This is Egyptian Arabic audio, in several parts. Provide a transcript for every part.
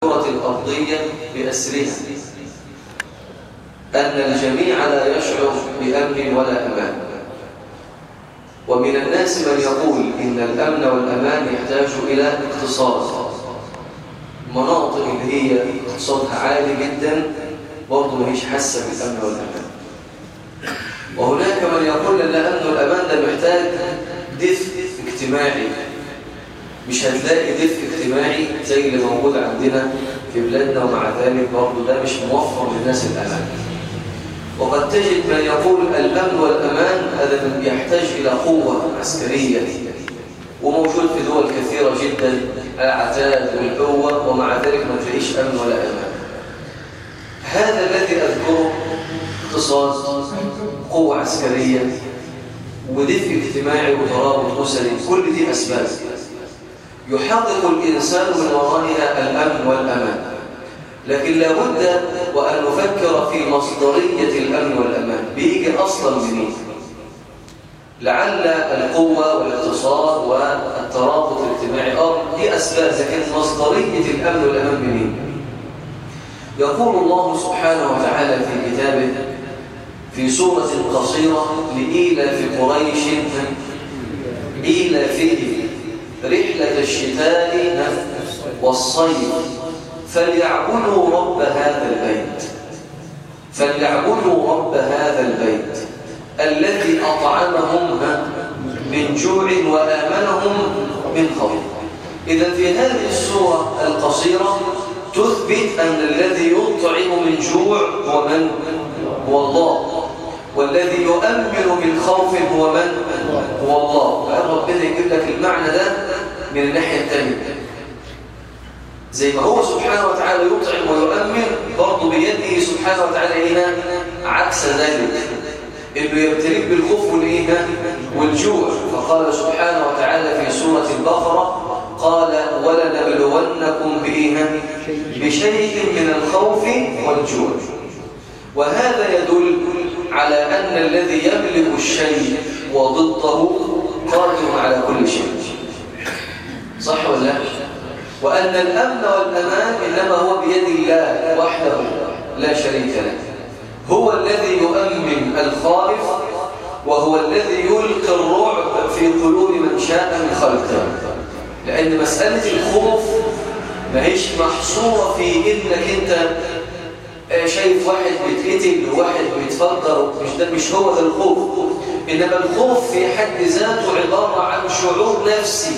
الكرة الأرضية بأسرها أن الجميع لا يشعر بأمن ولا أمان ومن الناس من يقول إن الأمن والأمان يحتاج إلى اقتصاد مناطق اللي هي اقتصادها عالي جدا برضه ما هيش حاسة بالأمن والأمان وهناك من يقول أن الأمن والأمان ده محتاج دفء اجتماعي مش هتلاقي دفء اجتماعي زي اللي موجود عندنا في بلادنا ومع ذلك برضه ده مش موفر للناس الأمان وقد تجد من يقول الأمن والأمان هذا يحتاج إلى قوة عسكرية وموجود في دول كثيرة جدا العتاد والقوة ومع ذلك ما تلاقيش أمن ولا أمان هذا الذي أذكره اقتصاد قوة عسكرية ودفء اجتماعي وترابط أسري كل دي أسباب يحقق الإنسان من ورائها الأمن والأمان لكن لابد وأن نفكر في مصدرية الأمن والأمان بيجي أصلا منين لعل القوة والاقتصاد والترابط الاجتماعي أمر دي أسباب لكن مصدرية الأمن والأمان منين يقول الله سبحانه وتعالى في كتابه في سورة قصيرة لإيلاف قريش إيلافهم رحلة الشتاء والصيف فليعبدوا رب هذا البيت فليعبدوا رب هذا البيت الذي أطعمهم من جوع وآمنهم من خوف إذا في هذه السورة القصيرة تثبت أن الذي يطعم من جوع هو من؟ هو الله والذي يؤمن من خوف هو من؟ هو الله فقال ربنا يجيب لك المعنى ده من الناحية الثانية زي ما هو سبحانه وتعالى يطعم ويؤمن برضه بيده سبحانه وتعالى هنا عكس ذلك انه يبتليك بالخوف والايه والجوع فقال سبحانه وتعالى في سوره البقره قال ولنبلونكم بايه بشيء من الخوف والجوع وهذا يدل على ان الذي يملك الشيء وضده قادر على كل شيء صح ولا لا وأن الأمن والأمان إنما هو بيد الله وحده لا شريك له هو الذي يؤمن الخائف وهو الذي يلقي الرعب في قلوب من شاء من خلقه لأن مسألة الخوف ما هيش محصورة في إنك أنت شايف واحد بيتقتل وواحد بيتفجر مش ده مش هو ده الخوف إنما الخوف في حد ذاته عبارة عن شعور نفسي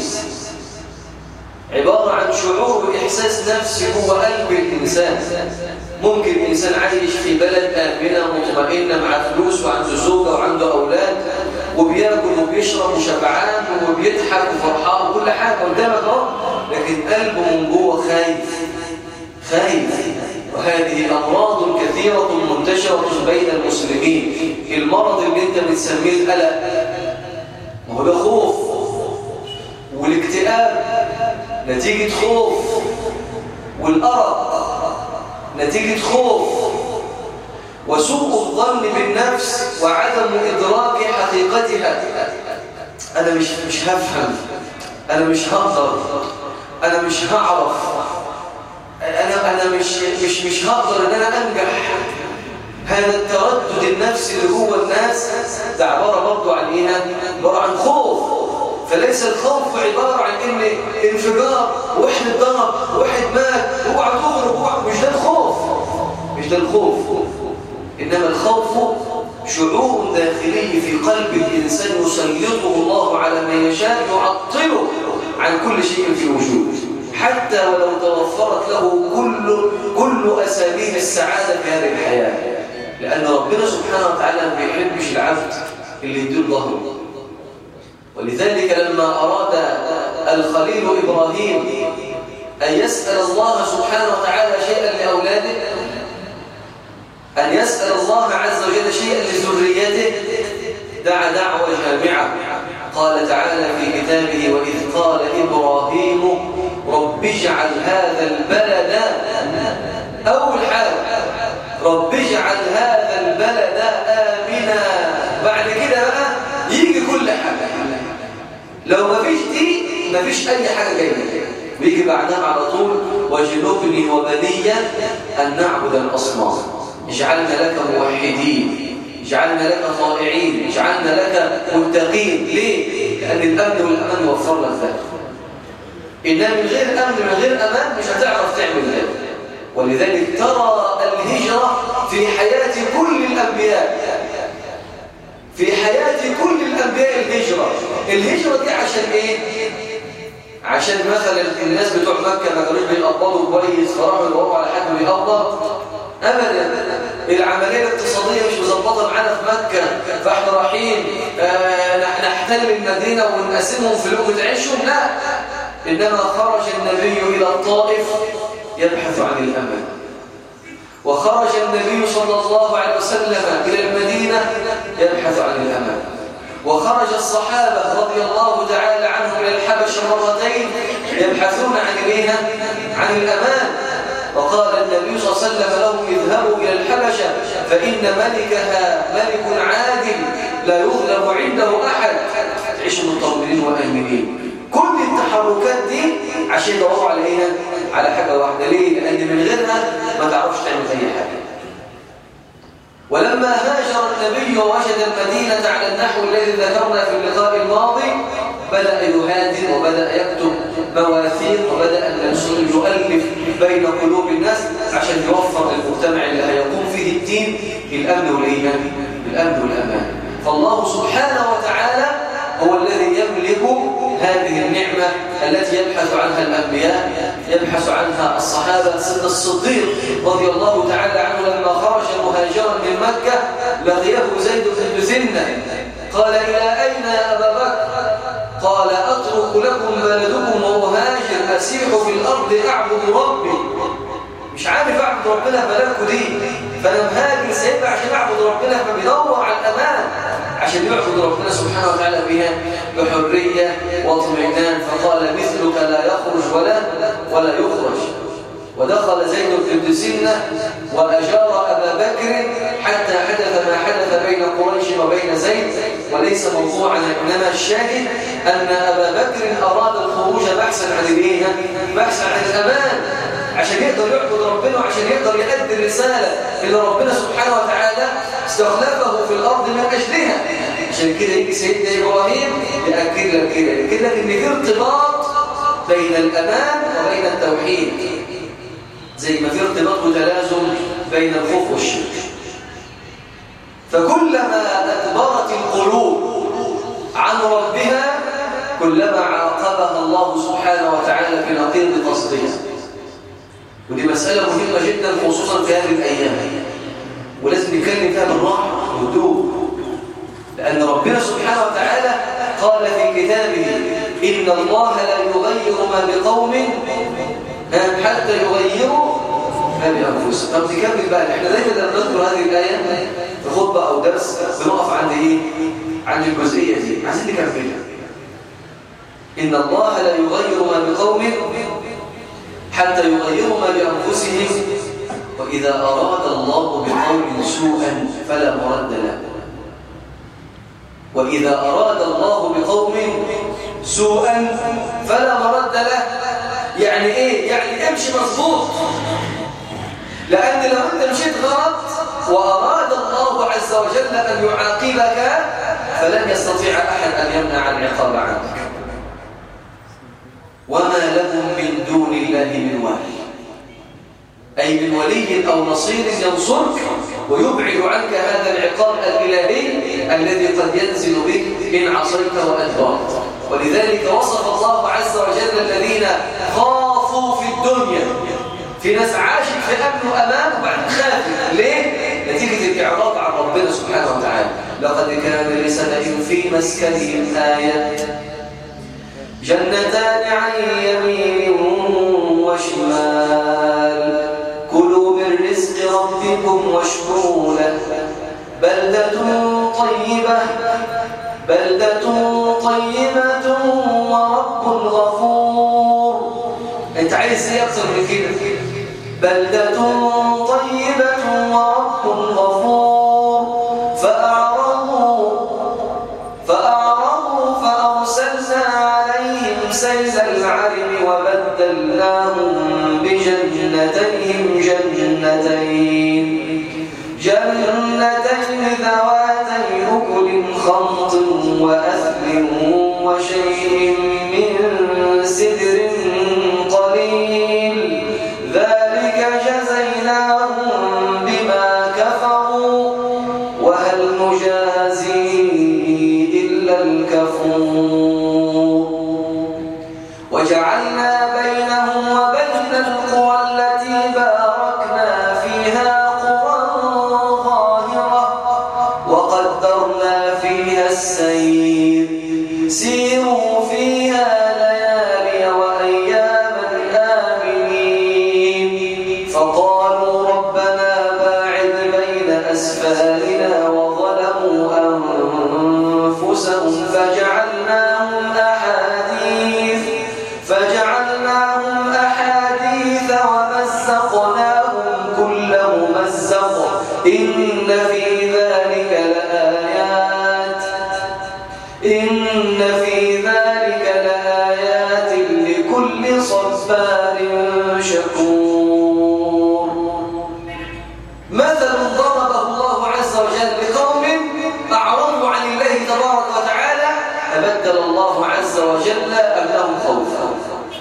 عبارة عن شعور وإحساس نفسي هو قلب الإنسان ممكن إنسان عايش في بلد آمنة مطمئنة مع فلوس وعنده زوجة وعنده أولاد وبياكل وبيشرب وشبعان وبيضحك وفرحان وكل حاجة قدامك اهو لكن قلبه من جوه خايف خايف وهذه أمراض كثيرة منتشرة بين المسلمين المرض اللي انت بتسميه القلق وهو ده خوف والاكتئاب نتيجة خوف والأرق نتيجة خوف وسوء الظن بالنفس وعدم إدراك حقيقتها أنا مش مش هفهم أنا مش هقدر أنا مش هعرف أنا أنا مش مش مش هقدر إن أنا أنجح هذا التردد النفسي اللي جوه الناس ده عبارة برضه عن إيه؟ عبارة عن خوف فليس الخوف عبارة عن إن انفجار واحد اتضرب واحد مات اوعى تغرب اوعى مش ده الخوف مش ده الخوف إنما الخوف شعور داخلي في قلب الإنسان يسلطه الله على من يشاء يعطله عن كل شيء في الوجود حتى ولو توفرت له كل كل أساليب السعادة في هذه الحياة لأن ربنا سبحانه وتعالى ما بيحبش العبد اللي يدير ظهره ولذلك لما أراد الخليل إبراهيم أن يسأل الله سبحانه وتعالى شيئا لأولاده أن يسأل الله عز وجل شيئا لذريته دعا دعوة جامعة قال تعالى في كتابه وإذ قال إبراهيم رب اجعل هذا البلد أول حاجة رب اجعل هذا البلد آمنا بعد كده بقى يجي كل حاجة لو ما فيش دي ما فيش أي حاجة جاية بيجي بعدها على طول وجنوبني وبني أن نعبد الأصنام اجعلنا لك موحدين اجعلنا لك طائعين اجعلنا لك متقين ليه؟ لأن الأمن والأمان يوفر لك ذلك إنما من غير أمن من غير أمان مش هتعرف تعمل ذلك ولذلك ترى الهجرة في حياة كل الأنبياء في حياة كل الأنبياء الهجرة الهجرة دي عشان إيه؟ عشان مثلا الناس بتوع مكة ما كانوش بيقبضوا كويس فراحوا يدوروا على حد بيقبض أبدا العملية الاقتصادية مش مظبطة معانا في مكة فاحنا رايحين آه نحتل المدينة ونقسمهم في لقمة عيشهم لا إنما خرج النبي إلى الطائف يبحث عن الأمل وخرج النبي صلى الله عليه وسلم إلى المدينة يبحث عن الأمل وخرج الصحابة رضي الله تعالى عنهم إلى الحبش مرتين يبحثون عن إليها عن الأمان وقال النبي صلى الله عليه وسلم لهم اذهبوا إلى الحبشة فإن ملكها ملك عادل لا يظلم عنده أحد تعيشوا مطمئنين وآمنين كل التحركات دي عشان يدوروا على ايه على حاجه واحده ليه لان من غيرها ما تعرفش تعمل اي حاجه ولما هاجر النبي ووجد المدينه على النحو الذي ذكرنا في اللقاء الماضي بدا يهادن وبدا يكتب مواثيق وبدا ان يؤلف بين قلوب الناس عشان يوفر للمجتمع اللي هيقوم فيه الدين الامن والايمان الامن والامان فالله سبحانه وتعالى هو الذي يملك هذه النعمة التي يبحث عنها الأنبياء يبحث عنها الصحابة سيدنا الصديق رضي الله تعالى عنه لما خرج مهاجرا من مكة لقيه زيد بن ثنة قال إلى أين يا أبا بكر قال أترك لكم بلدكم وأهاجر أسيح في الأرض أعبد ربي مش عارف أعبد ربنا بلدكم دي فأنا مهاجر سيبقى عشان أعبد ربنا فبيدور على الأمان عشان يعبد ربنا سبحانه وتعالى بها بحرية واطمئنان فقال مثلك لا يخرج ولا ولا يخرج ودخل زيد بن سنة وأجار أبا بكر حتى حدث ما حدث بين قريش وبين زيد وليس موضوعا إنما الشاهد أن أبا بكر أراد الخروج بحثا عن الإيه؟ بحثا عن الأمان عشان يقدر يعبد ربنا وعشان يقدر يؤدي الرسالة اللي ربنا سبحانه وتعالى استخلفه في الأرض من أجلها عشان كده يجي سيدنا إبراهيم يأكد لك كده يأكد لك إن في ارتباط بين الأمان وبين التوحيد زي ما في ارتباط وتلازم بين الخوف والشرك فكلما أدبرت القلوب عن ربها كلما عاقبها الله سبحانه وتعالى في نقيض قصدها ودي مسألة مهمة جدا خصوصا في هذه الأيام ولازم نتكلم فيها بالراحة وهدوء لأن ربنا سبحانه وتعالى قال في كتابه إن الله لا يغير ما بقوم حتى يغيروا ما بأنفسهم طب نكمل بقى احنا دايما لما نذكر هذه الآية في خطبة أو درس بنقف عند إيه؟ عند الجزئية دي عايزين نكملها إن الله لا يغير ما بقوم حتى يغيروا ما بأنفسهم وإذا أراد الله بقوم سوءا فلا مرد له وإذا أراد الله بقوم سوءا فلا مرد له يعني إيه؟ يعني امشي مظبوط لأن لو أنت مشيت غلط وأراد الله عز وجل أن يعاقبك فلن يستطيع أحد أن يمنع العقاب عنك وما لهم من دون الله من والي أي من ولي أو نصير ينصرك ويبعد عنك هذا العقاب الإلهي الذي قد ينزل بك إن عصيت وأدبرت ولذلك وصف الله عز وجل الذين خافوا في الدنيا في ناس عاشت في أمن وأمان وبعد خافت ليه؟ نتيجة الإعراض عن ربنا سبحانه وتعالى لقد كان لسبب في مسكنهم آية جنتان عن يمين وشمال كلوا من رزق ربكم واشكروا له بلدة طيبة بلدة طيبة ورب غفور انت عايز ايه اكتر من كده بلدة طيبة ورب غفور فأعرضوا فأعرضوا فأرسلنا عليهم سيل العرم وبدل جنتين جنتين ذواتي أكل خمط وأثل وشيء من سدر قليل ذلك جزيناهم بما كفروا وهل نجازي إلا الكفور وجعلنا بينهم وبين القرى التي باركنا فيها قرى ظاهرة وقدرنا فيها السير سيروا فيها ليالي وأياما آمنين فقالوا ربنا باعد بين أسفارنا وظلموا أنفسهم فجعلناهم أحاديث فجعلناهم أحاديث ومزقناهم كل ممزق إن في ذلك لآيات إن في ذلك لآيات لكل صبار شكور مثل ضربه الله عز وجل لقوم أعرضوا عن الله تبارك وتعالى فبدل الله عز وجل أمنهم خوفا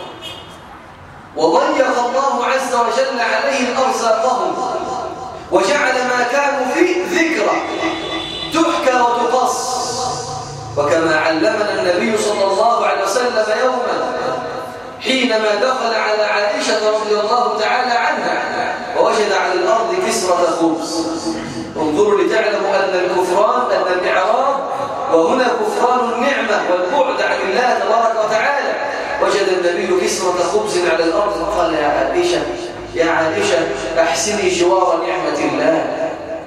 وضيق الله عز وجل عليهم أرزاقهم وجعل ما كانوا فيه ذكرى تحكى وتقص وكما علمنا النبي صلى الله عليه وسلم يوما حينما دخل على عائشة رضي الله تعالى عنها ووجد على الأرض كسرة خبز انظروا لتعلموا أن الكفران أن الإعراض وهنا كفران النعمة والبعد عن الله تبارك وتعالى وجد النبي كسرة خبز على الأرض فقال يا عائشة يا عائشة أحسني جوار نعمة الله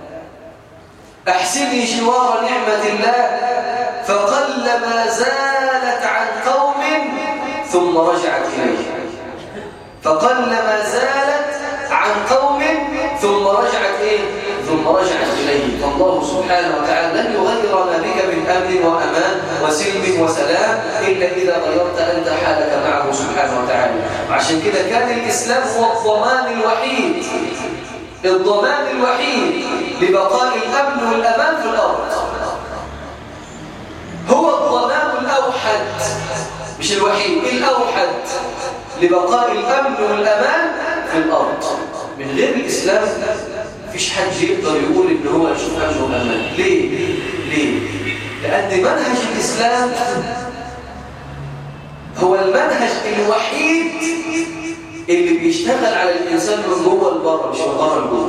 أحسني جوار نعمة الله فقل ما زالت عن قوم ثم رجعت إليه فقل ما زالت عن قوم ثم رجعت إيه؟ ثم رجعت إليه فالله سبحانه وتعالى لن يغير ما بك من أمن وأمان وسلم وسلام إلا إذا غيرت أنت حالك معه سبحانه وتعالى وعشان كده كان الإسلام هو الضمان الوحيد الضمان الوحيد لبقاء الأمن والأمان في الأرض هو الضمان الأوحد مش الوحيد الأوحد لبقاء الأمن والأمان في الأرض من غير الإسلام مفيش حد يقدر يقول إن هو يشوف أمن وأمان ليه؟ ليه؟ لأن منهج الإسلام هو المنهج الوحيد اللي بيشتغل على الإنسان من جوه لبره مش من بره لجوه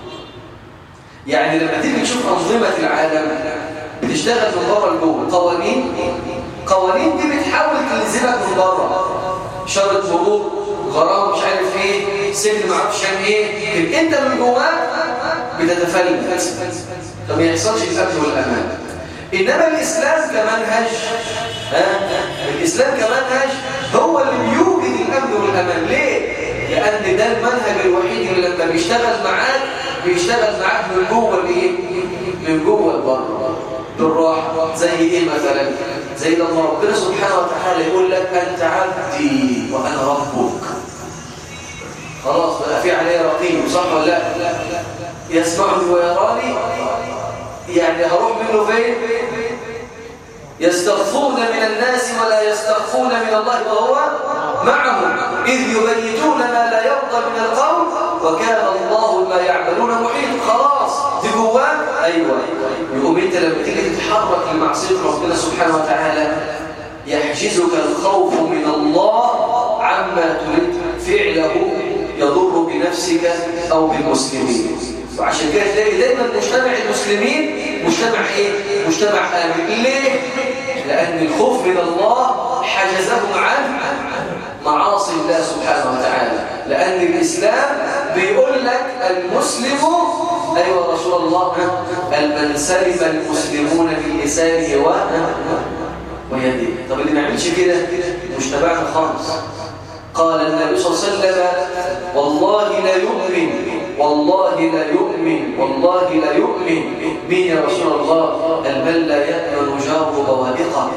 يعني لما تيجي تشوف أنظمة العالم بتشتغل من بره لجوه قوانين قوانين دي بتحاول تلزمك من بره شرط مرور غرام مش عارف ايه سجن ما اعرفش عن ايه انت من جواك بتتفلت فما يحصلش الامن والامان انما الاسلام كمنهج ها الاسلام كمنهج هو اللي بيوجد الامن والامان ليه لان ده المنهج الوحيد اللي لما بيشتغل معاك بيشتغل معاك من جوه الايه من جوه لبره بالراحه زي ايه مثلا زي لما ربنا سبحانه وتعالى يقول لك انت عبدي وانا ربك خلاص بقى في عليه رقيب صح ولا لا يسمعني ويراني يعني هروح منه فين يستخفون من الناس ولا يستخفون من الله وهو معهم إذ يبيتون ما لا يرضى من القول وكان الله ما يعملون محيط خلاص دي جواك أيوة يقوم أنت لما تيجي تتحرك لمعصية ربنا سبحانه وتعالى يحجزك الخوف من الله عما تريد فعله يضر بنفسك أو بالمسلمين وعشان كده تلاقي دايما مجتمع المسلمين مجتمع ايه؟ مجتمع آمن ليه؟ لأن الخوف من الله حجزهم عن معاصي الله سبحانه وتعالى لأن الإسلام بيقول لك المسلم أيوة رسول الله من سلم المسلمون من لسانه و ويده طب اللي ما يعملش كده مجتمعنا خالص قال النبي صلى الله عليه وسلم والله لا يؤمن والله لا يؤمن والله لا يؤمن مين يا رسول الله المن لا يأمن جاره بوابقه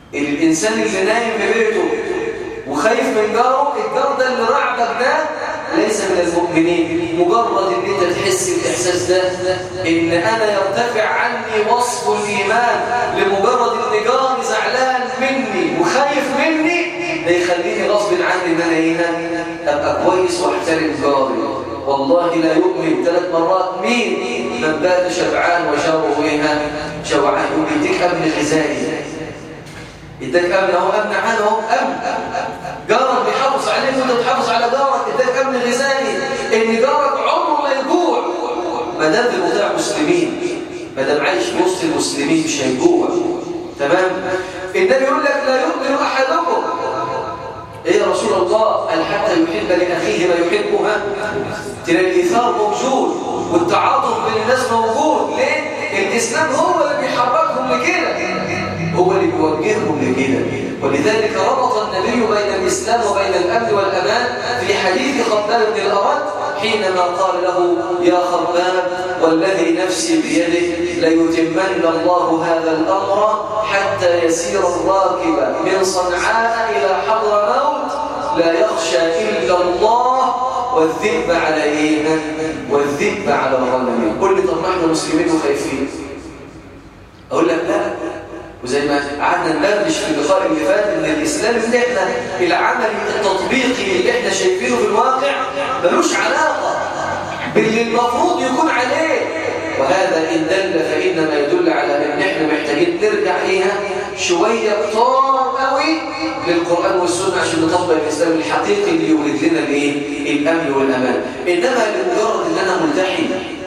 الإنسان اللي نايم في بيته وخايف من جاره الجار ده اللي رعبك ده ليس من المؤمنين مجرد ان انت تحس الاحساس ده ان انا يرتفع عني وصف الايمان لمجرد ان جاري زعلان مني وخايف مني ده يخليني غصب عني ان انا هنا ابقى كويس واحترم جاري والله لا يؤمن ثلاث مرات مين من بات شبعان وشاره ايه شوعان يديك امن غذائي اداك امن اهو امن عنه امن جارك بيحافظ عليك وانت بتحافظ على جارك اداك امن غذائي ان جارك عمره ما يجوع ما دام في موضوع مسلمين ما دام عايش في وسط المسلمين مش هيجوع تمام النبي يقول لك لا يؤمن احدكم ايه يا رسول الله قال حتى يحب لاخيه ما يحبها تلاقي الايثار موجود والتعاطف بين الناس موجود ليه الاسلام هو اللي بيحركهم لكده هو اللي بيوجههم لكده ولذلك ربط النبي بين الإسلام وبين الأمن والأمان في حديث خباب بن الأرد حينما قال له يا خباب والذي نفسي بيده ليتمن الله هذا الأمر حتى يسير الراكب من صنعاء إلى حضر موت لا يخشى إلا الله والذئب على إيه؟ والذئب على الغنم قل لي طب ما احنا مسلمين وخايفين أقول لك لا وزي ما قعدنا ندردش في اللقاء اللي فات ان الاسلام اللي احنا العملي التطبيقي اللي احنا شايفينه في الواقع ملوش علاقه باللي المفروض يكون عليه وهذا ان دل فانما يدل على ان احنا محتاجين نرجع ليها شويه كتار قوي للقران والسنه عشان نطبق الاسلام الحقيقي اللي يولد لنا الايه الامن والامان انما لمجرد ان انا ملتحي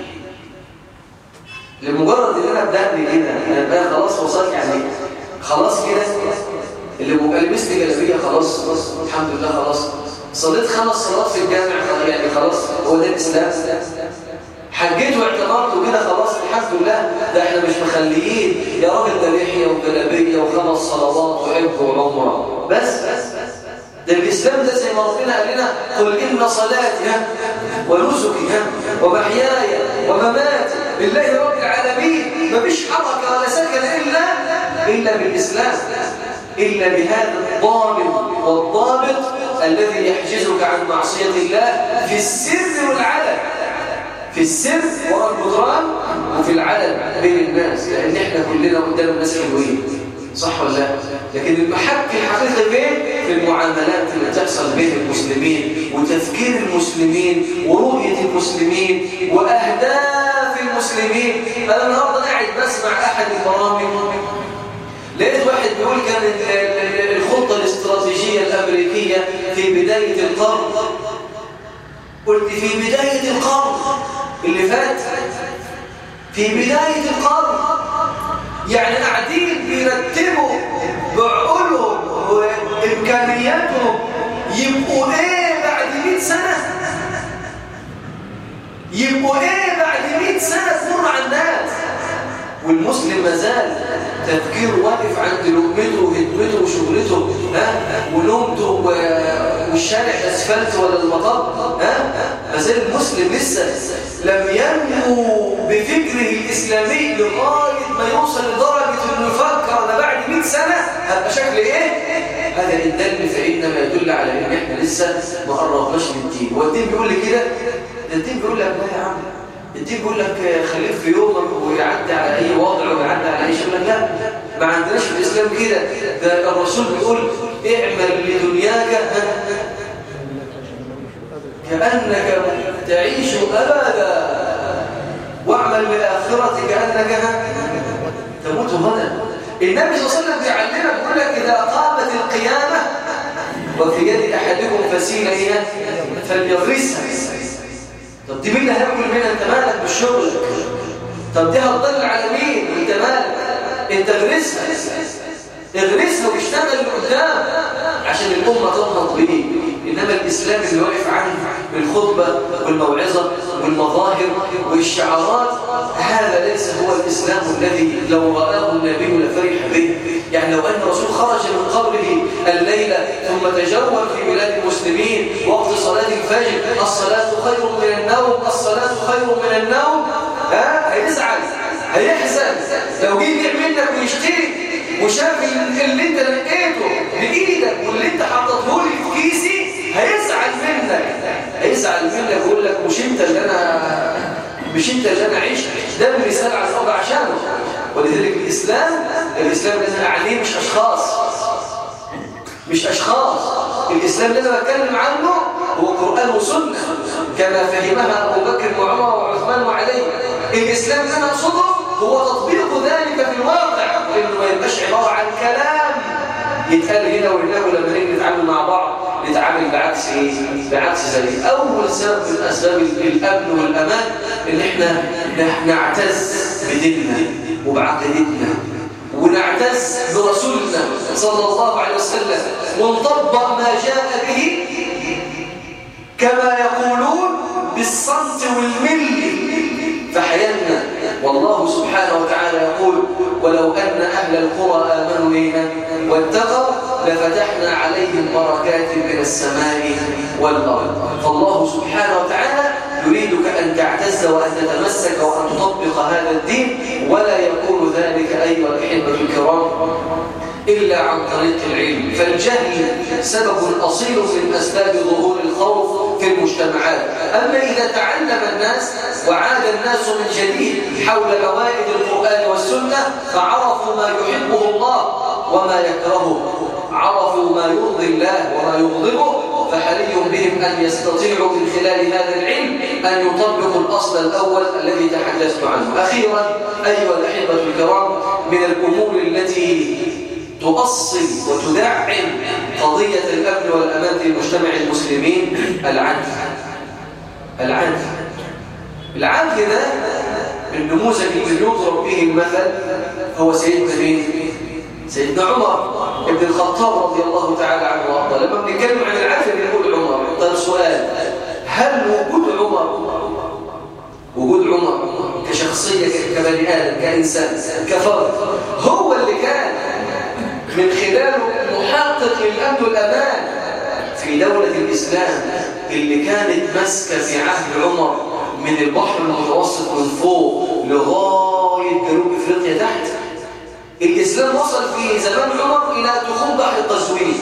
لمجرد ان انا ابدا كده انا بقى خلاص وصلت يعني خلاص كده اللي بقى لبست جلابيه خلاص خلاص الحمد لله خلاص صليت خمس صلوات في الجامع يعني خلاص هو ده الاسلام حجيت واعتمرت وكده خلاص الحمد لله ده احنا مش مخليين يا راجل ده لحيه وجلابيه وخمس صلوات وحج وعمره بس بس بس ده الاسلام ده زي ما ربنا قال لنا قل ان صلاتي ونسكي ومحياي ومماتي لله رب العالمين مفيش حركه ولا سكن الا الا بالاسلام الا بهذا الضامن والضابط الذي يحجزك عن معصيه الله في السر والعلن في السر وراء الجدران وفي العلن بين الناس لان احنا كلنا قدام الناس حلوين صح ولا لا لكن المحك الحقيقي فين في المعاملات اللي بتحصل بين المسلمين وتفكير المسلمين ورؤيه المسلمين واهداف المسلمين انا النهارده قاعد بسمع احد البرامج لقيت واحد بيقول كان الخطه الاستراتيجيه الامريكيه في بدايه القرن قلت في بدايه القرن اللي فات في بدايه القرن يعني قاعدين بيرتبوا بعقولهم وامكانياتهم يبقوا ايه بعد 100 سنه يبقوا ايه بعد 100 سنه تمر على الناس والمسلم ما زال تفكيره واقف عند لقمته وهدمته وشغلته ها ونومته والشارع اسفلت ولا المطب ها ما زال المسلم لسه لم ينمو بفكره الاسلامي لغايه ما يوصل لدرجه انه يفكر انا بعد 100 سنه هبقى شكل ايه هذا ان دل فانما يدل على ان احنا لسه ما قربناش للدين هو الدين بيقول لي كده ده الدين بيقول لك لا يا عم الدين بيقول لك خليك في يومك ويعدي على اي وضع ويعدي على اي شيء لا ما عندناش في الاسلام كده ده الرسول بيقول اعمل لدنياك كانك تعيش ابدا واعمل لاخرتك كانك تموت غدا النبي صلى الله عليه وسلم بيعلمك بيقول لك اذا قامت القيامه وفي يد احدكم فسيله ايه فليغرسها طب دي مين اللي هياكل منها انت مالك بالشغل طب دي هتضل على مين انت مالك انت اغرسها اغرسها واشتغل لقدام عشان الامه تنهض بيه انما الاسلام اللي واقف عنه بالخطبه والموعظه والمظاهر والشعارات هذا ليس هو الاسلام الذي لو راه النبي لفرح به يعني لو ان الرسول خرج من قبره الليله ثم تجول في بلاد المسلمين وقت صلاه الفجر الصلاه خير من النوم الصلاه خير من النوم ها هيزعل هيحزن لو جه يبيع منك ويشتري وشاف اللي انت لقيته بايدك واللي انت حطيته لي في كيسي هيزعل منك هيزعل منك ويقول لك مش انت اللي انا مش انت اللي انا عشت ده من رسالة على الارض عشانه ولذلك الاسلام الاسلام لازم اعنيه مش اشخاص مش اشخاص الاسلام اللي انا بتكلم عنه هو قران وسنه كما فهمها ابو بكر وعمر وعثمان وعلي الاسلام اللي انا اقصده هو تطبيق ذلك في الواقع انه ما يبقاش عباره عن كلام يتقال هنا وهناك ولما نيجي نتعامل مع بعض نتعامل بعكس ايه بعكس ذلك اول سبب من اسباب الامن والامان ان احنا نعتز بديننا وبعقيدتنا ونعتز برسولنا صلى الله عليه وسلم ونطبق ما جاء به كما يقولون بالصمت والمل فحياتنا والله سبحانه وتعالى يقول ولو أن أهل القرى آمنوا بنا واتقوا لفتحنا عليهم بركات من السماء والأرض فالله سبحانه وتعالى يريدك أن تعتز وأن تتمسك وأن تطبق هذا الدين ولا يكون ذلك أيها الأحبة الكرام إلا عن طريق العلم فالجهل سبب أصيل من أسباب ظهور الخوف في المجتمعات أما إذا تعلم الناس وعاد الناس من جديد حول موائد القرآن والسنة فعرفوا ما يحبه الله وما يكرهه عرفوا ما يرضي الله وما يغضبه فحري بهم أن يستطيعوا من خلال هذا العلم أن يطبقوا الأصل الأول الذي تحدثت عنه أخيرا أيها الأحبة الكرام من الأمور التي تؤصل وتدعم قضية الأمن والأمان في مجتمع المسلمين العدل العدل العدل ده النموذج اللي يضرب به المثل هو سيدنا مين؟ سيدنا عمر ابن الخطاب رضي الله تعالى عنه وارضاه لما بنتكلم عن العدل بنقول عمر طيب سؤال هل وجود عمر وجود عمر كشخصية كبني آدم كإنسان كفرد هو اللي كان من خلاله محقق للأمن والأمان في دولة الإسلام اللي كانت ماسكة في عهد عمر من البحر المتوسط من فوق لغاية جنوب إفريقيا تحت الإسلام وصل في زمان عمر إلى دخول بحر القزوين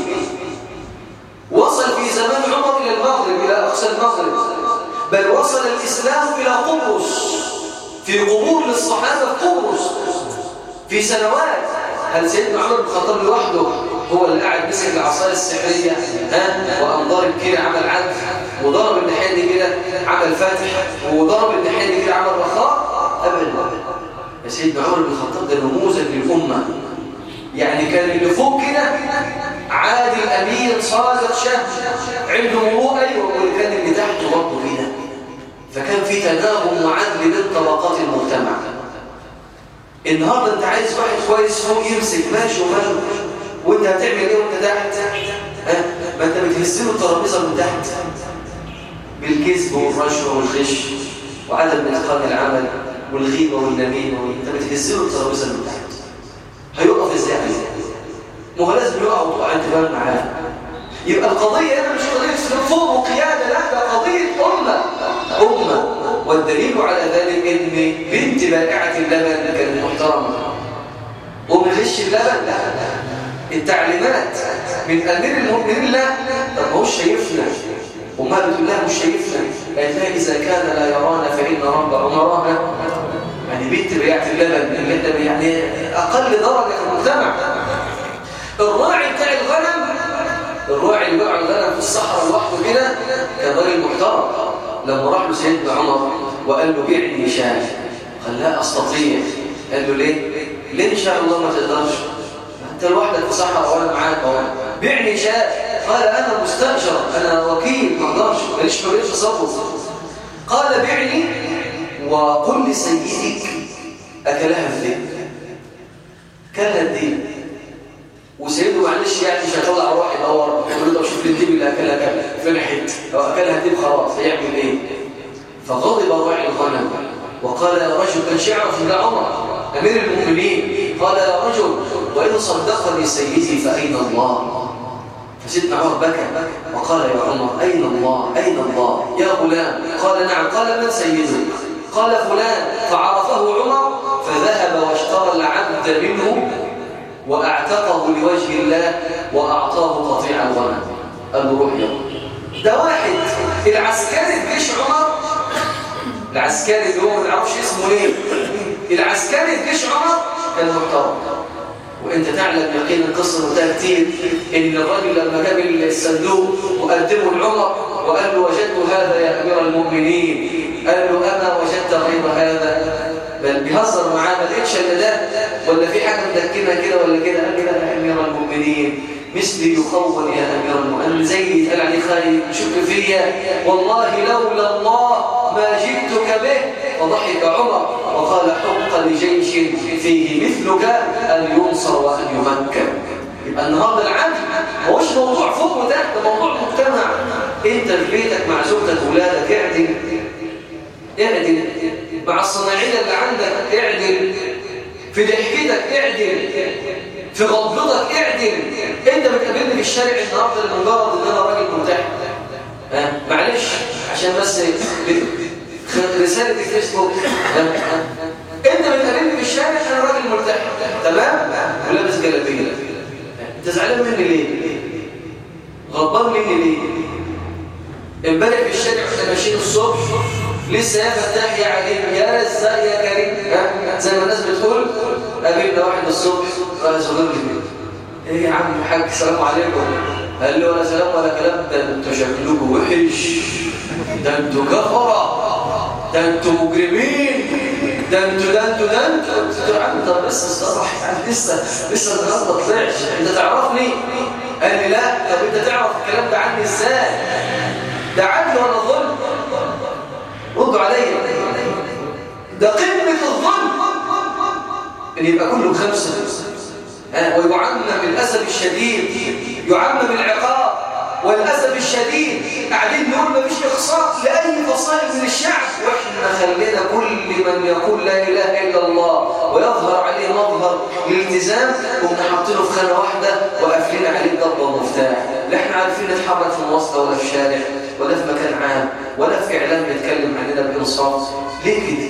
وصل في زمان عمر إلى المغرب إلى أقصى المغرب بل وصل الإسلام إلى قبرص في قبور للصحابة في قبرص في سنوات هل سيدنا عمر بن الخطاب لوحده هو اللي قاعد مسك العصايه السحريه ها وقام ضارب كده عمل عدل وضرب الناحيه دي كده عمل فاتح وضرب الناحيه دي كده عمل رخاء ابدا يا سيدنا عمر بن الخطاب ده نموذج للامه يعني كان اللي فوق كده عادل امير صادق شاب عنده مروءه ايوه واللي كان اللي تحته برضه كده فكان في تناغم وعدل بين طبقات المجتمع النهارده انت عايز واحد كويس فوق يمسك ماشي وماله وانت هتعمل ايه وانت تحت ها ما انت بتهز له الترابيزه من تحت بالكذب والرشوه والغش وعدم اتقان العمل والغيبه والنميمه انت بتهز له الترابيزه من تحت هيقف ازاي ما هو لازم يقع وتقع انت فاهم معاه يبقى القضيه هنا مش قضيه فوق وقياده لا ده قضيه امه امه والدليل على ذلك ان بنت بائعه اللبن كانت محترمه ومن غش اللبن لا التعليمات من امير المؤمنين لا طب ما هوش شايفنا وما بتقول لها مش شايفنا قالت لها اذا كان لا يرانا فان رب عمرانا يعني بنت بيعه اللبن اللي انت يعني اقل درجه في المجتمع الراعي بتاع الغنم الراعي اللي بيع الغنم في الصحراء لوحده كده كان راجل محترم لما راح له سيدنا عمر وقال له بيعني شاة قال لا استطيع قال له ليه ليه ان شاء الله ما تقدرش انت لوحدك في صحراء وانا معاك اهو بيعني شاة قال انا مستاجر انا وكيل ما اقدرش ماليش حريه تصرف قال بيعني وقل لسيدك اكلها الذئب كلها الذئب وسيده معلش يعني مش هيطلع روح يدور يقول له طب شوف لي الديب اللي اكلها كام فين حته لو اكلها الديب خلاص هيعمل ايه فغضب راعي الغنم وقال يا رجل كان شعر في عمر امير المؤمنين قال يا رجل وان صدقني سيدي فاين الله فسيدنا عمر بكى وقال يا عمر اين الله اين الله يا غلام قال نعم قال من سيدك قال فلان فعرفه عمر فذهب واشترى العبد منه واعتقه لوجه الله واعطاه قطيع الغنم قال له روح يلا ده واحد العسكري في جيش عمر العسكري اللي هو ما نعرفش اسمه ايه العسكري في جيش عمر كان محترم وانت تعلم يقينا القصه قلتها كتير ان الراجل لما جاب الصندوق وقدمه لعمر وقال له وجدت هذا يا امير المؤمنين قال له اما وجدت غير هذا بل بيهزر معاه ما لقيتش الا ده ولا في حاجه مدكنه كده ولا كده قال كده يا امير المؤمنين مثلي يخون يا امير المؤمنين زي يتقال عليه خايف شك فيا والله لولا الله ما جئتك به فضحك عمر وقال حق لجيش فيه مثلك ان ينصر وان يمكن يبقى النهارده العدل ما هوش موضوع فوق وتحت ده موضوع مجتمع انت في بيتك مع زوجتك واولادك اعدل اعدل مع الصناعيه اللي عندك اعدل في ضحكتك اعدل في غضبتك اعدل انت بتقابلني في الشارع النهارده لمجرد ان انا راجل مرتاح ها معلش عشان بس رساله الفيسبوك انت بتقابلني في الشارع انا راجل مرتاح تمام ولابس جلابيه انت زعلان مني ليه غضبان مني ليه امبارح في الشارع واحنا ماشيين الصبح لسه يا فتاح يا عليم يا رزاق يا كريم ها زي ما الناس بتقول قابلنا واحد الصبح قال صغير لي ايه يا عم الحاج السلام عليكم قال له ولا سلام ولا كلام ده انتوا شكلكم وحش ده انتوا كفره ده انتوا مجرمين ده انتوا ده انتوا ده انتوا انتوا يا عم طب لسه الصبح يعني لسه لسه النهارده ما طلعش انت تعرفني قال لي لا طب انت تعرف الكلام ده عني ازاي ده عدل ولا ظلم ردوا عليا ده قمه الظلم ان يبقى كله خمسه ويعمم للاسف الشديد يعمم العقاب والاسف الشديد قاعدين نقول ما فيش اقصاء لاي فصائل من الشعب واحنا خلينا كل من يقول لا اله الا الله ويظهر عليه مظهر الالتزام قمنا حاطينه في خانه واحده وقافلين عليه ضربه ومفتاح لا احنا عارفين نتحرك في مواصله ولا في شارع ولا في مكان عام ولا في اعلام بيتكلم عننا بانصاف ليه كده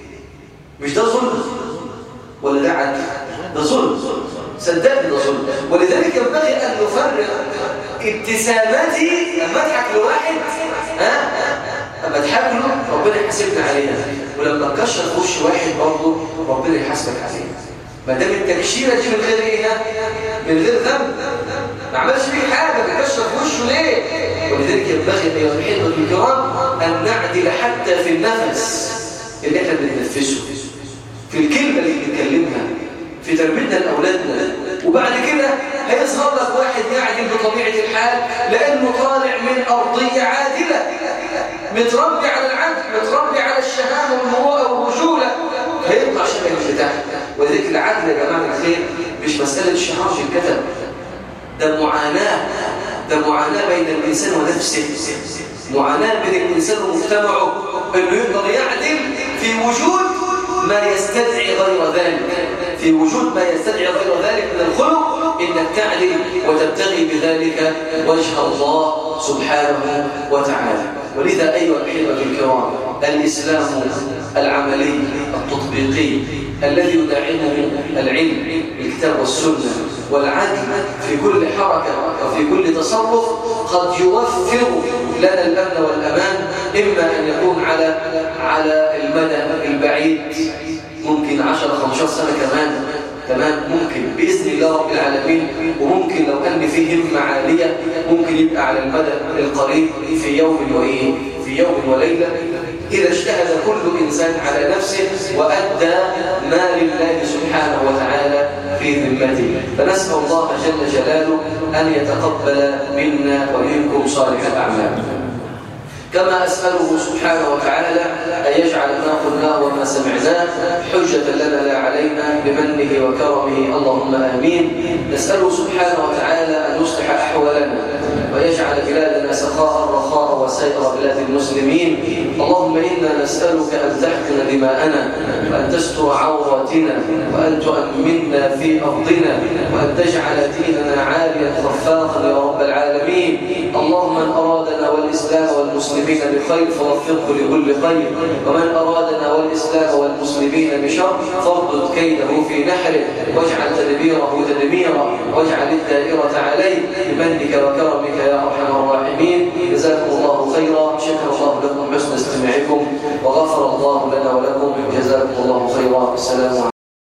مش ده ظلم ولا ده عدل ده ظلم صدقني ده ظلم ولذلك ينبغي ان نفرق ابتساماتي لما اضحك لواحد ها اما اضحك له ربنا يحاسبنا عليها ولما تكشر في وش واحد برضه ربنا يحاسبك عليها ما دام التكشيره دي من غير ايه من غير ذنب ما عملش بيه حاجه بيكشر في وشه ليه ولذلك ينبغي ايها الاحبه الكرام ان نعدل حتى في النفس اللي احنا بنتنفسه في الكلمه اللي بنتكلمها في تربيتنا لاولادنا وبعد كده هيظهر لك واحد يعدل بطبيعه الحال لانه طالع من ارضيه عادله متربي على العدل متربي على الشهامه والمروءه والرجوله هيطلع شبه اللي تحت ولذلك العدل يا جماعه الخير مش مساله شعار في الكتب ده معاناه ده معاناه بين الانسان ونفسه معاناه بين الانسان ومجتمعه انه يقدر يعدل في وجود ما يستدعي غير ذلك في وجود ما يستدعي غير ذلك من الخلق انك تعدل وتبتغي بذلك وجه الله سبحانه وتعالى ولذا ايها الاحبه الكرام الاسلام العملي التطبيقي الذي يدعمه العلم الكتاب والسنه والعدل في كل حركه وفي كل تصرف قد يوفر لنا الامن والامان اما ان يكون على على المدى البعيد ممكن 10 15 سنه كمان تمام ممكن باذن الله رب العالمين وممكن لو كان فيه همه عاليه ممكن يبقى على المدى القريب في يوم وايه في يوم وليله إذا اجتهد كل إنسان على نفسه وأدى ما لله سبحانه وتعالى في ذمته فنسأل الله جل جلاله أن يتقبل منا ومنكم صالح الأعمال كما أسأله سبحانه وتعالى أن يجعل ما قلناه وما سمعناه حجة لنا لا علينا بمنه وكرمه اللهم آمين نسأله سبحانه وتعالى أن يصلح أحوالنا ويجعل بلادنا سخاء رخاء وسائر بلاد المسلمين اللهم إنا نسألك أن تحقن دماءنا وأن تستر عوراتنا وأن تؤمنا في أرضنا وأن تجعل ديننا عاليا خفاقا يا رب العالمين اللهم من أرادنا والإسلام والمسلمين بخير فوفقه لكل خير ومن أرادنا والإسلام والمسلمين بشر فاربط كيده في نحره واجعل تدبيره تدميرا واجعل الدائرة عليه بمنك وكرمك بكرمك يا أرحم الراحمين جزاكم الله خيرا شكر الله لكم حسن استماعكم وغفر الله لنا ولكم جزاكم الله خيرا السلام عليكم